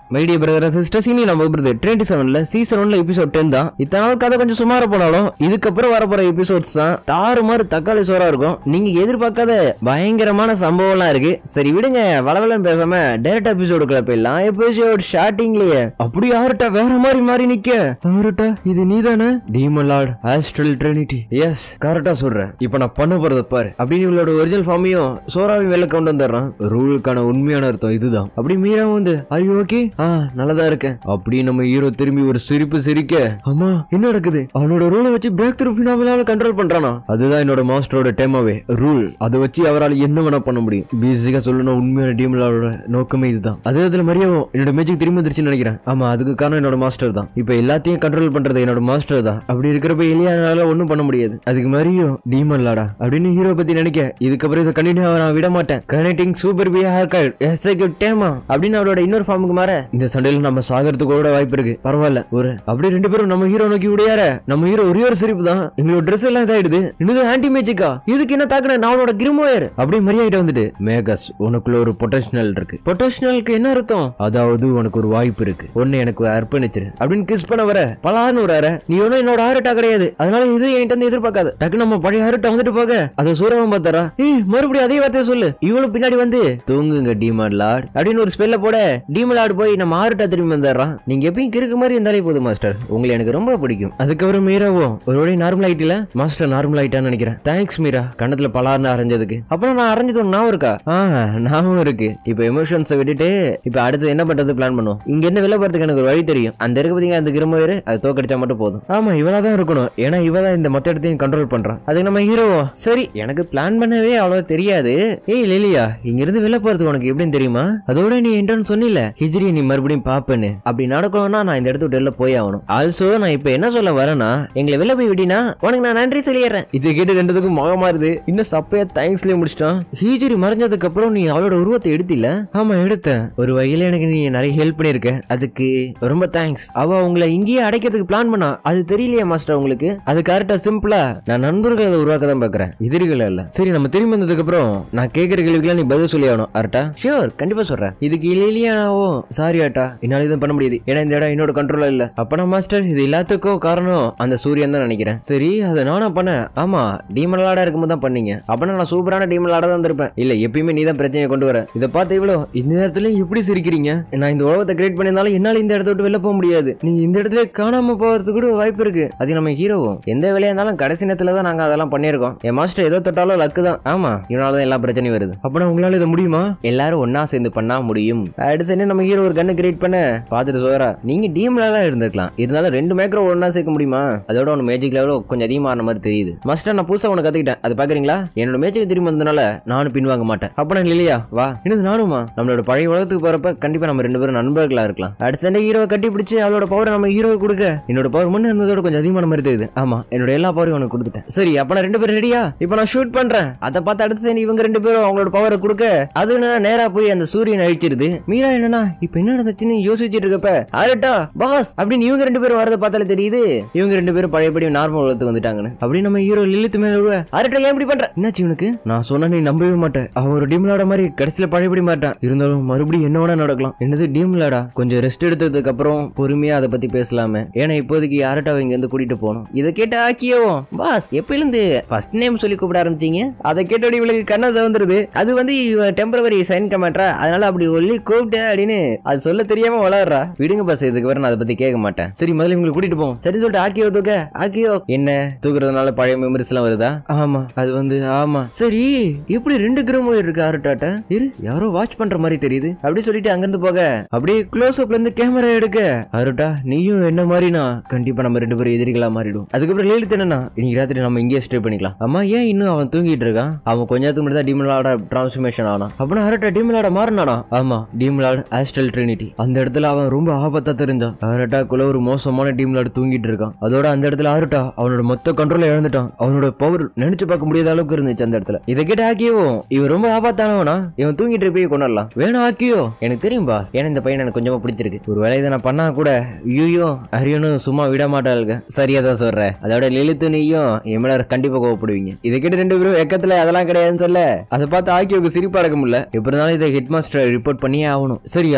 my dear brother sisters இனி நம்ம brother twenty செவன்ல சீசன் ஒன்ல எபிசோட் டென் தான் இத்தனை நாள் கதை கொஞ்சம் சுமார போனாலும் இதுக்கப்புறம் வரப்போற எபிசோட்ஸ் தான் தாறு மாதிரி தக்காளி சோறா இருக்கும் நீங்க எதிர்பார்க்காத பயங்கரமான சம்பவம்லாம் இருக்கு சரி விடுங்க வளவலன்னு பேசாம டைரக்ட் எபிசோடுக்குள்ள போயிடலாம் எபிசோட் ஸ்டார்டிங்லயே அப்படி யாருட்டா வேற மாதிரி மாறி நிக்க யாருட்டா இது நீதானே demon lord astral trinity yes கரெக்டா சொல்றேன் இப்போ நான் பண்ண போறத பாரு அப்படின்னு இவளோட ஒரிஜினல் ஃபார்மையும் சோறாவையும் வெளில கொண்டு வந்துடுறான் ரூலுக்கான உண்மையான அர்த்தம் இதுதான் அப்படி மீரா வந்து ஐயோ ஓகே ஆ நல்லதா இருக்கேன் அப்படி நம்ம ஹீரோ திரும்பி ஒரு சிரிப்பு சிரிக்க ஆமா என்ன நடக்குது அவனோட ரூலை வச்சு பிரேக் த்ரூ ஃபினாமிலால கண்ட்ரோல் பண்றானா அதுதான் என்னோட மாஸ்டரோட டேமாவே ரூல் அதை வச்சு அவரால் என்ன வேணா பண்ண முடியும் பேசிக்கா சொல்லணும் உண்மையான டீம்லாவோட நோக்கமே இதுதான் அதே இதுல மரியாவும் என்னோட மேஜிக் திரும்பி வந்துருச்சுன்னு நினைக்கிறேன் ஆமா அதுக்கு காரணம் என்னோட மாஸ்டர் தான் இப்போ எல்லாத்தையும் கண்ட்ரோல் பண்றது என்னோட மாஸ்டர் தான் அப்படி இருக்கிறப்ப எலியானால ஒண்ணும் பண்ண முடியாது அதுக்கு மாதிரியும் டீமன் லாடா அப்படின்னு ஹீரோ பத்தி நினைக்க இதுக்கப்புறம் இதை கண்டினியூ நான் விட மாட்டேன் connecting super B hair cut எஸ்ஐக்கு டேமா அப்படின்னு அவரோட இன்னொரு ஃபார்முக்கு மாற இந்த சண்டையில நம்ம சாகிறதுக்கு கூட வாய்ப்பு இருக்கு பரவாயில்ல ஒரு அப்படியே ரெண்டு பேரும் நம்ம ஹீரோ நோக்கி விடையார நம்ம ஹீரோ ஒரே ஒரு சிரிப்பு தான் எங்களோட ட்ரெஸ் எல்லாம் இதாயிடுது இன்னும் ஆன்டி மேஜிக்கா இதுக்கு என்ன தாக்குன நான் அவனோட கிரிமோயர் அப்படியே மரியாதை வந்துட்டு மேகஸ் உனக்குள்ள ஒரு பொட்டன்ஷியல் இருக்கு பொட்டன்ஷியலுக்கு என்ன அர்த்தம் அதாவது உனக்கு ஒரு வாய்ப்பு இருக்கு ஒன்னு எனக்கு அர்ப்பணிச்சிரு அப்படின்னு கிஸ் பண்ண வர பலான்னு ஒரு நீ ஒன்னும் என்னோட ஆரட்டா கிடையாது அதனால இது என்கிட்ட இருந்து எதிர்பார்க்காது டக்கு நம்ம பழைய ஆரட்டா வந்துட்டு போக அதை சூரவன் பார்த்தாரா ஏய் மறுபடியும் அதே வார்த்தையை சொல்லு இவளும் பின்னாடி வந்து தூங்குங்க டீமான் லார்ட் அப்படின்னு ஒரு ஸ்பெல்ல போட டீமன் லார்ட் போய் நம்ம ஆரட்டா திரும்பி வந்துடுறான் நீங்க எப்பயும் கிறுக்கு மாதிரி இருந்தாலே போதும் மாஸ்டர் உங்களை எனக்கு ரொம்ப பிடிக்கும் அதுக்கப்புறம் மீராவும் ஒரு வழி நார்மல் ஆயிட்டில மாஸ்டர் நார்மல் ஆயிட்டான்னு நினைக்கிறேன் தேங்க்ஸ் மீரா கண்ணத்துல பலார்னு அரைஞ்சதுக்கு அப்புறம் நான் அரைஞ்சது ஒன்று ஞாபகம் இருக்கா ஆ ஞாபகம் இருக்கு இப்போ எமோஷன்ஸை விட்டுட்டு இப்போ அடுத்து என்ன பண்றது பிளான் பண்ணுவோம் இங்க என்ன வெளில போறதுக்கு எனக்கு ஒரு வழி தெரியும் அந்த இருக்கு பாத்தீங்க அந்த கிருமவேறு அது தோக்கடிச்சா மட்டும் போதும் ஆமா இவளா தான் இருக்கணும் ஏன்னா இவ தான் இந்த மொத்த இடத்தையும் கண்ட்ரோல் பண்றான் அதுக்கு நம்ம ஹீரோ சரி எனக்கு பிளான் பண்ணவே அவ்வளவு தெரியாது ஏய் லிலியா இங்க இருந்து வெளில போறதுக்கு உனக்கு எப்படின்னு தெரியுமா அதோட நீ என்னன்னு சொன்னில ஹிஜ்ரி நீ மறுபடியும் பாப்பேன்னு அப்படி நடக்கணும்னா நான் இந்த இடத்த விட்டு வெளில போய் ஆகணும் ஆல்சோ நான் இப்ப என்ன சொல்ல வரேன்னா எங்களை வெளில போய் விட்டினா உனக்கு நான் நன்றி சொல்லிடுறேன் இது கேட்டு ரெண்டுத்துக்கும் முகம் மாறுது இன்னும் சப்பையா தேங்க்ஸ்லயே முடிச்சிட்டான் ஹீஜரி மறைஞ்சதுக்கு அப்புறம் நீ அவளோட உருவத்தை எடுத்தில ஆமா எடுத்தேன் ஒரு வகையில எனக்கு நீ நிறைய ஹெல்ப் பண்ணிருக்க அதுக்கு ரொம்ப தேங்க்ஸ் அவ உங்களை இங்கேயே அடைக்கிறதுக்கு பிளான் பண்ணா அது தெரியலையா மாஸ்டர் உங்களுக்கு அது கரெக்டா சிம்பிளா நான் நண்பர்களை உருவாக்க தான் பாக்குறேன் எதிரிகள் இல்ல சரி நம்ம திரும்பி வந்ததுக்கு அப்புறம் நான் கேட்கிற கேள்விக்கெல்லாம் நீ பதில் சொல்லி ஆகணும் அரட்டா ஷியோர் கண்டிப்பா சொல்றேன் இதுக்கு இல்லையானாவோ சாரி ஆட்டா என்னால எதுவும் பண்ண முடியாது ஏன்னா இந்த இடம் என்னோட கண்ட்ரோல்ல இல்ல அப்பனா மாஸ்டர் இது எல்லாத்துக்கும் காரணம் அந்த சூரியன் தான் நினைக்கிறேன் சரி அதை நானா பண்ணேன் ஆமா டீமலாடா இருக்கும்போது தான் பண்ணீங்க அப்பனா நான் சூப்பரான டீமலாடா தான் இருந்திருப்பேன் இல்ல எப்பயுமே நீ தான் பிரச்சனையை கொண்டு வர இதை பார்த்து இவ்வளோ இந்த நேரத்துல எப்படி சிரிக்கிறீங்க நான் இந்த உலகத்தை கிரியேட் பண்ணியிருந்தாலும் என்னால இந்த இடத்த விட்டு வெளில போக முடியாது நீ இந்த இடத்துல காணாம போறதுக்கு கூட வாய்ப்பு இருக்கு அது நம்ம ஹீரோவும் எந்த வேலையா இருந்தாலும் கடைசி நேரத்துல தான் நாங்க அதெல்லாம் பண்ணியிருக்கோம் என் மாஸ்டர் ஏதோ தொட்டாலும் லக்கு தான் ஆமா இவனால தான் எல்லா பிரச்சனையும் வருது அப்பனா உங்களால இதை முடியுமா எல்லாரும் ஒண்ணா சேர்ந்து பண்ணா முடியும் அடுத்து என்ன நம்ம ஹீரோ ஒரு கண்ணு கிரியேட் பண்ண பார்த்துட்டு சோரா நீங்க டீம்லாம் இருந்திருக்கலாம் இருந்தாலும் ரெண்டு மேக்ரோ ஒண்ணா சேர்க்க முடியுமா அதோட ஒன்று மேஜிக் லெவலில் கொஞ்சம் அதிகமான மாதிரி தெரியுது மாஸ்டர் நான் புதுசா ஒன்று கத்துக்கிட்டேன் அது பாக்குறீங்களா என்னோட மேஜிக் திரும்பி வந்ததுனால நானும் பின்வாங்க மாட்டேன் அப்ப நான் இல்லையா வா என்னது நானுமா நம்மளோட பழைய உலகத்துக்கு போறப்ப கண்டிப்பா நம்ம ரெண்டு பேரும் நண்பர்களா இருக்கலாம் அடுத்த சண்டை ஹீரோவை கட்டி பிடிச்சு அவளோட பவரை நம்ம ஹீரோவை கொடுக்க என்னோட பவர் முன்ன இருந்ததோட கொஞ்சம் அதிகமான மாதிரி தெரியுது ஆமா என்னோட எல்லா பவரையும் உனக்கு கொடுத்துட்டேன் சரி அப்ப நான் ரெண்டு பேரும் ரெடியா இப்போ நான் ஷூட் பண்றேன் அதை பார்த்து அடுத்த சண்டை இவங்க ரெண்டு பேரும் அவங்களோட பவரை கொடுக்க அது என்னன்னா நேரா போய் அந்த சூரியன் அழிச்சிருது மீரா என்னன்னா இப்ப என்ன நடந்துச்சுன்னு யோசிச்சுட்டு இருக்கப்ப அரட்டா பாஸ் அப்படின்னு இவங்க ரெண்டு பேரும் வரதை பார்த்தாலே தெரியுது இவங்க ரெண்டு பேரும் பழையபடி நார்மல் உலகத்துக்கு வந்துட்டாங்கன்னு அப்படி நம்ம ஹீரோ லிலித்து மேல விழுவ அரட்டா ஏன் இப்படி பண்ற என்னாச்சு இவனுக்கு நான் சொன்னா நீ நம்பவே மாட்டேன் அவன் ஒரு டீம்லாட மாதிரி கடைசியில பழையபடி மாட்டான் இருந்தாலும் மறுபடியும் என்ன வேணா நடக்கலாம் என்னது டீம்லாடா கொஞ்சம் ரெஸ்ட் எடுத்ததுக்கு அப்புறம் பொறுமையா அதை பத்தி பேசலாமே ஏன்னா இப்போதைக்கு அரட்டாவை இங்க இருந்து கூட்டிட்டு போகணும் இதை கேட்டு ஆக்கியவும் பாஸ் எப்ப இருந்து ஃபர்ஸ்ட் நேம் சொல்லி கூப்பிட ஆரம்பிச்சீங்க அதை கேட்டோட இவளுக்கு கண்ணா சவந்துருது அது வந்து டெம்பரவரி சைன் கமாட்ரா அதனால அப்படி ஒல்லி கூப்பிட்டேன் அப்படின்னு அது சொல்ல தெரியாம வளர்றா விடுங்க பாஸ் இதுக்கு வர நான் அதை பத்தி கேட்க மாட்டேன் சரி முதல்ல இவங்களை கூட்டிட்டு போவோம் சரி சொல்லிட்டு ஆக்கியோ தூக்க ஆக்கியோ என்ன தூக்குறதுனால பழைய மெமரிஸ் எல்லாம் வருதா ஆமா அது வந்து ஆமா சரி எப்படி ரெண்டு கிராமம் இருக்கு ஆர்டாட்ட இரு யாரோ வாட்ச் பண்ற மாதிரி தெரியுது அப்படி சொல்லிட்டு அங்கிருந்து போக அப்படியே க்ளோஸ் அப்ல இருந்து கேமரா எடுக்க அருட்டா நீயும் என்ன மாதிரினா கண்டிப்பா நம்ம ரெண்டு பேரும் எதிரிகளா மாறிடும் அதுக்கப்புறம் லலித் என்னன்னா இன்னைக்கு ராத்திரி நம்ம இங்கேயே ஸ்டே பண்ணிக்கலாம் அம்மா ஏன் இன்னும் அவன் தூங்கிட்டு இருக்கான் அவன் கொஞ்ச நேரத்துக்கு முன்னாடி தான் டீமலாட டிரான்ஸ்ஃபர்மேஷன் ஆனான் அப்படின்னா அரட்டா டீமலாட மாறினானா ஆமா டீமலாட் ஆஸ்டல் ட்ரினிட்டி அந்த இடத்துல அவன் ரொம்ப ஆபத்தா தெரிஞ்சான் அரட்டாக்குள்ள ஒரு மோசமான டீம்லாட் தூங்கிட்டு இருக்கான் அதோட அந்த இடத்துல ஆருட்டா அவனோட மொத்த கண்ட்ரோல இழந்துட்டான் அவனோட பவர் நினைச்சு பார்க்க முடியாத அளவுக்கு இருந்துச்சு அந்த இடத்துல இதை கேட்டு ஆக்கியோ இவன் ரொம்ப ஆபத்தானவனா இவன் தூங்கிட்டு போய் கொண்டாடலாம் வேணும் ஆக்கியோ எனக்கு தெரியும் பாஸ் ஏன்னா இந்த பையன் எனக்கு கொஞ்சமா பிடிச்சிருக்கு ஒரு வேலை இதை நான் பண்ணா கூட ஐயோ அரியனும் சும்மா விட மாட்டாளுங்க சரியா தான் சொல்றேன் அதோட லலித்து நீயும் என் மேல கண்டிப்பா கோவப்படுவீங்க இதை கேட்டு ரெண்டு பேரும் எக்கத்துல அதெல்லாம் கிடையாதுன்னு சொல்ல அதை பார்த்து ஆக்கியோக்கு சிரிப்பா இருக்க முடியல எப்படி இருந்தாலும் இதை ஹெட் மாஸ்டர் ரிப்போர்ட் பண்ணியே ஆகணும் சரி அப்ப நம்ம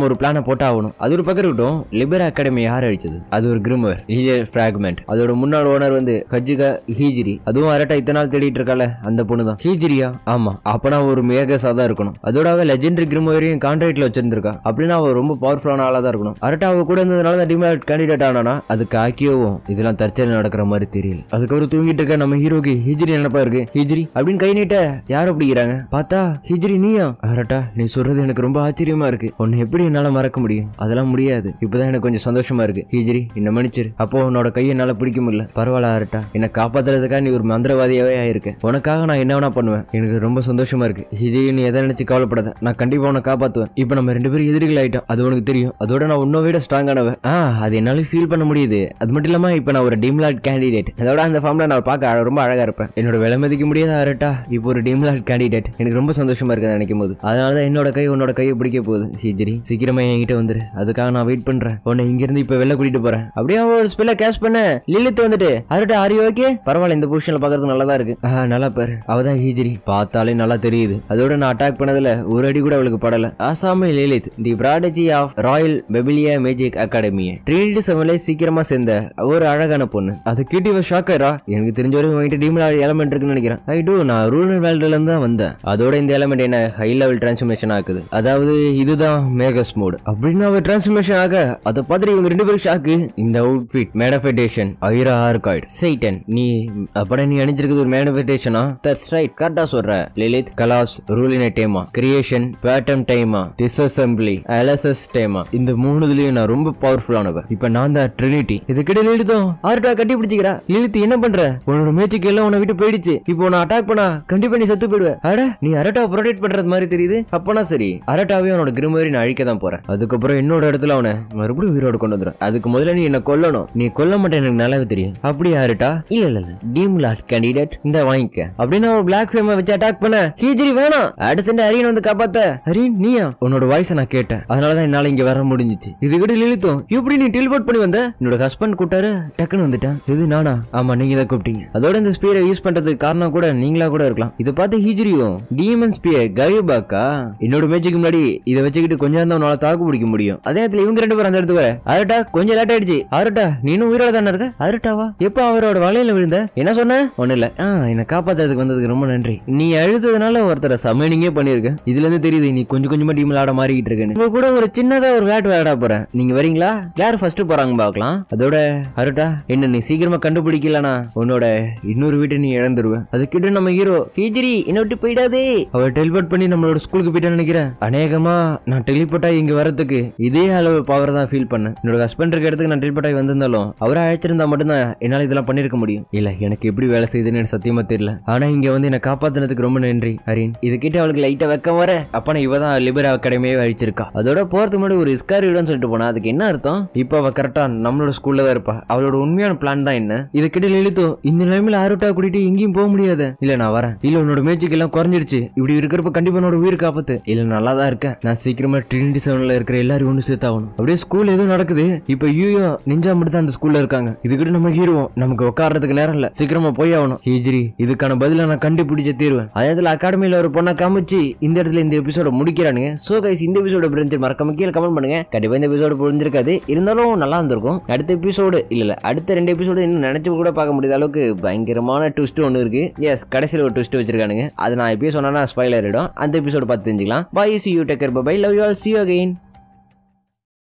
ஒரு பிளானை போட்டா ஆகணும் அது ஒரு பக்கம் இருக்கட்டும் லிபர் அகாடமி யார் அழிச்சது அது ஒரு கிரிமர் ஹீஜர் ஃபிராக்மெண்ட் அதோட முன்னாள் ஓனர் வந்து ஹஜிகா ஹீஜிரி அதுவும் அரட்டா இத்தனை நாள் தேடிட்டு இருக்கால அந்த பொண்ணு தான் ஹீஜிரியா ஆமா அப்பனா ஒரு மேகஸா தான் இருக்கணும் அதோட அவ லெஜெண்டரி கிரிமோரையும் கான்ட்ராக்ட்ல வச்சிருந்திருக்கா அப்படின்னா அவ ரொம்ப பவர்ஃபுல்லான ஆளா தான் இருக்கணும் அரட்டா அவ கூட இருந்ததுனால தான் டிமாண்ட் கேண்டிடேட் ஆனானா அதுக்கு ஆக்கியோவும் இதெல்லாம் தற்செயல் நடக்கிற மாதிரி தெரியல அதுக்கப்புறம் தூங்கிட்டு இருக்க நம்ம ஹீரோக்கு ஹிஜ்ரி நினைப்பா இருக்கு ஹிஜ்ரி அப்படின்னு கை நீட்ட யார் அப்படிங்கிறாங்க பார்த்தா ஹிஜ்ரி நீயா அரட்டா நீ சொல்றது எனக்கு ரொம்ப ஆச்சரியமா இருக்கு உன்னை எப்படி என்னால மறக்க முடியும் அதெல்லாம் முடியாது இப்பதான் எனக்கு கொஞ்சம் சந்தோஷமா இருக்கு ஹிஜ்ரி என்ன மன்னிச்சிரு அப்போ உன்னோட கையை என்னால பிடிக்க முடியல பரவாயில்ல அரட்டா என்னை காப்பாத்துறதுக்காக நீ ஒரு மந்திரவாதியாவே ஆயிருக்க உனக்காக நான் என்ன வேணா பண்ணுவேன் எனக்கு ரொம்ப சந்தோஷமா இருக்கு ஹிஜ்ரி நீ எதை நினைச்சு கவலைப்படாத நான் கண்டிப்பா உன்னை காப்பாத்துவேன் இப்போ நம்ம ரெண்டு பேரும் எதிரிகள் ஆயிட்டோம் அது உனக்கு தெரியும் அதோட நான் உன்னை விட ஸ்ட்ராங்கானவன் ஆ அது என்னால ஃபீல் பண்ண முடியுது அது மட்டும் இல்லாம இப்போ நான் ஒரு டீம்லாட் கேண்டிடேட் அதோட அந்த ஃபார்ம்ல நான் பார்க்க அழ- ரொம்ப அழகா இருப்பேன் என்னோட விலை மதிக்க முடியாத அரட்டா இப்போ ஒரு டீம்லாட் கேண்டிடேட் எனக்கு ரொம்ப சந்தோஷமா இருக்கு அதை நினைக்கும் போது அதனால தான் என்னோட கை உன்னோட கையை பிடிக்க போகுது ஹிஜ்ரி சீக்கிரமா என்கிட்ட வந்துரு அதுக்காக நான் வெயிட் பண்றேன் உன்னை இங்க இருந்து இப்ப வெளில கூட்டிட்டு போறேன் அப்படியே அவன் ஒரு ஸ்பெல்ல கேஷ் பண்ண லிலித் வந்துட்டு அரட்டா ஆரி ஓகே பரவாயில்ல இந்த பொசிஷன்ல பாக்குறதுக்கு நல்லா தான் இருக்கு ஆ நல்லா பாரு அவதான் ஹிஜ்ரி பார்த்தாலே நல்லா தெரியுது அதோட நான் அட்டாக் பண்ணதுல ஒரு அடி கூட அவளுக்கு படல ஆசாமி Lilith the prodigy of royal பெபிலியா மேஜிக் அகாடமி ட்ரினிட்டி செவன்ல சீக்கிரமா சேர்ந்த ஒரு அழகான பொண்ணு அதை கேட்டு இவ ஷாக் ஆயிரா எனக்கு தெரிஞ்ச வரைக்கும் உங்ககிட்ட டீம்ல எலமெண்ட் இருக்குன்னு நினைக்கிறேன் ஐ டூ நான் ரூரல் வேர்ல்டுல இருந்து தான் வந்தேன் அதோட இந்த எலமெண்ட் என்ன ஹை லெவல் டிரான்ஸ்ஃபர்மேஷன் ஆக்குது அதாவது இதுதான் மேகஸ் மோட் அப்படின்னு அவ டிரான்ஸ்ஃபர்மேஷன் ஆக அதை பார்த்துட்டு இவங்க ரெண்டு பேரும் ஷாக்கு இந்த அவுட்ஃபிட் மேனிஃபெடேஷன் ஐரா ஆர்காய்டு சைட்டன் நீ அப்பட நீ அணிஞ்சிருக்கிறது ஒரு மேனிஃபெடேஷனா தட்ஸ் ரைட் கரெக்டா சொல்ற லிலித் கலாஸ் ரூலின டேமா கிரியேஷன் பேட்டம் டைமா டிஸ்அசம்பிளி அலசஸ் டேமா இந்த மூணுதுலயும் நான் ரொம்ப பவர்ஃபுல்லானவ இப்ப நான் தான் ட்ரினிட்டி இதுக்கிட்ட லிலித்தும் ஆர்டா கட்டி பிடிச்சிக்கிறா லிலித் என்ன பண்ற உன்னோட மேட்சுக்கு எல்லாம் உன்னை விட்டு போயிடுச்சு இப்போ உன்னை அட்டாக் பண்ணா கண்டிப்பா நீ செத்து போயிடுவ அட நீ அரட்டாவை ப்ரொடெக்ட் பண்றது மாதிரி தெரியுது அப்பனா சரி அரட்டாவே அவனோட கிருமரி நான் அழிக்க தான் போறேன் அதுக்கப்புறம் என்னோட இடத்துல அவனை மறுபடியும் உயிரோடு கொண்டு வந்துடும் அதுக்கு முதல்ல நீ என்ன கொல்லணும் நீ கொல்ல மாட்டேன் எனக்கு நல்லாவே தெரியும் அப்படியா அரட்டா இல்ல இல்ல இல்ல டீம் லாட் கேண்டிடேட் இந்த வாங்கிக்க அப்படின்னு அவன் பிளாக் ஃபேமை வச்சு அட்டாக் பண்ண ஹீஜிரி வேணாம் அடுத்த ஹரியன் வந்து காப்பாத்த ஹரியன் நீயா உன்னோட வாய்ஸை நான் கேட்டேன் அதனாலதான் என்னால இங்க வர முடிஞ்சிச்சு இதுக்கிட்ட லிலித்தும் எப்படி நீ டெலிபோர்ட் பண்ணி வந்த என்னோட ஹஸ்பண்ட் கூட்டாரு டக்குன்னு வந்துட்டேன் இது நானா ஆமா நீங்க தான் கூப்பிட்டீங்க அதோட இந்த ஸ்பீரை யூஸ் பண்றதுக்கு காரணம் கூட நீங்களா கூட இருக்கலாம் இதை பார்த்து ஹீஜிரியும் டீமன் ஸ்பியர் கயுபாக்கா என்னோட மேட்சுக்கு முன்னாடி இதை வச்சுக்கிட்டு கொஞ்சம் தான் உன்னால தாக்கு பிடிக்க முடியும் அதே நேரத்துல இவங்க ரெண்டு பேரும் அந்த இடத்துக்கு வர அரட்டா கொஞ்சம் லேட் ஆயிடுச்சு அரட்டா நீனும் உயிரோட தானே இருக்க அரட்டாவா எப்ப அவரோட வலையில விழுந்த என்ன சொன்ன ஒண்ணு இல்ல ஆ என்ன காப்பாத்துறதுக்கு வந்ததுக்கு ரொம்ப நன்றி நீ அழுத்ததுனால ஒருத்தரை சமைனிங்கே பண்ணிருக்க இதுல இருந்து தெரியுது நீ கொஞ்சம் கொஞ்சமா டீம் விளையாட மாறிக்கிட்டு இருக்கேன்னு உங்க கூட ஒரு சின்னதா ஒரு விளையாட்டு விளையாட போறேன் நீங்க வரீங்களா யார் ஃபர்ஸ்ட் போறாங்க பார்க்கலாம் அதோட அரட்டா என்ன நீ சீக்கிரமா கண்டுபிடிக்கலனா உன்னோட இன்னொரு வீட்டை நீ இழந்துருவ அதுக்கிட்ட நம்ம ஹீரோ ஹீஜிரி என்ன விட்டு போயிடாதே அவ டெலிபோர்ட் பண்ணி நம்மளோட ஸ்கூலுக்கு போயிட்டான்னு நினைக்கிறேன் அநேகமா நான் டெலிபோர்ட் ஆகி இங்க வரதுக்கு இதே அளவு பவர் தான் ஃபீல் பண்ணேன் என்னோட ஹஸ்பண்ட் இருக்க இடத்துக்கு நான் டெலிபோர்ட் ஆகி வந்திருந்தாலும் அவரை அழைச்சிருந்தா மட்டும்தான் என்னால இதெல்லாம் பண்ணிருக்க முடியும் இல்ல எனக்கு எப்படி வேலை செய்யுதுன்னு எனக்கு சத்தியமா தெரியல ஆனா இங்க வந்து என்ன காப்பாத்துனதுக்கு ரொம்ப நன்றி ஹரின் இது கிட்ட அவளுக்கு லைட்டா வெக்கம் வர அப்பனா இவ தான் லிபர் அகாடமியே அழிச்சிருக்கா அதோட போறதுக்கு முன்னாடி ஒரு இஸ்காரியோட சொல்லிட்டு போனா அதுக்கு என்ன அர்த்தம் இப்போ அவ கரெக்டா நம்மளோட ஸ்கூல்ல தான் இருப்பா அவளோட உண்மையான பிளான் தான் என்ன இது கிட்ட இழுத்தோ இந்த நிலைமையில ஆரோட்டா கூட்டிட்டு எங்கேயும் போக முடியாது இல்ல நான் வரேன் இல்ல உன்னோட மேட்சுக்கு எல்லாம் குறைஞ்சிருச்சு இப்படி இருக்கிறப்ப கண்டிப்பா என்னோட உயிர் காப்பாத்து இல்ல நல்லா தான் இருக்கேன் நான் சீக்கிரமா ட்ரினிட்டி செவன்ல இருக்கிற எல்லாரும் ஒன்று சேர்த்தாகணும் அப்படியே ஸ்கூல் எதுவும் நடக்குது இப்போ யூயோ நிஞ்சா மட்டும் தான் அந்த ஸ்கூல்ல இருக்காங்க இதுக்கிட்ட நம்ம ஹீரோவும் நமக்கு உட்கார்றதுக்கு நேரம் இல்ல சீக்கிரமா போய் ஆகணும் ஹிஜ்ரி இதுக்கான பதில நான் கண்டுபிடிச்ச தீர்வேன் அதே இடத்துல அகாடமியில ஒரு பொண்ணை காமிச்சு இந்த இடத்துல இந்த எபிசோட முடிக்கிறானுங்க சோ கைஸ் இந்த எபிசோட புரிஞ்சு மறக்காம கீழே கமெண்ட் பண்ணுங்க கண்டிப்பா இந்த எபிசோட புரிஞ்சிருக்காது இருந்தாலும் நல்லா இருந்திருக்கும் அடுத்த எபிசோடு இல்ல இல்ல அடுத்த ரெண்டு எபிசோடு இன்னும் நினைச்சு கூட பார்க்க முடியாத அளவுக்கு பயங்கரமான ட்விஸ்ட் ஒன்று இருக்கு எஸ் கடைசியில் ஒரு ட்விஸ்ட் வச்சிருக்கானுங்க அது நான் எப்பயும் சொன்னா ஸ்பாயிலர் ஆயிடும் அந்த எபிசோடு பார்த்து தெரிஞ்சுக்கலாம் bye see you take care bye love you all see you again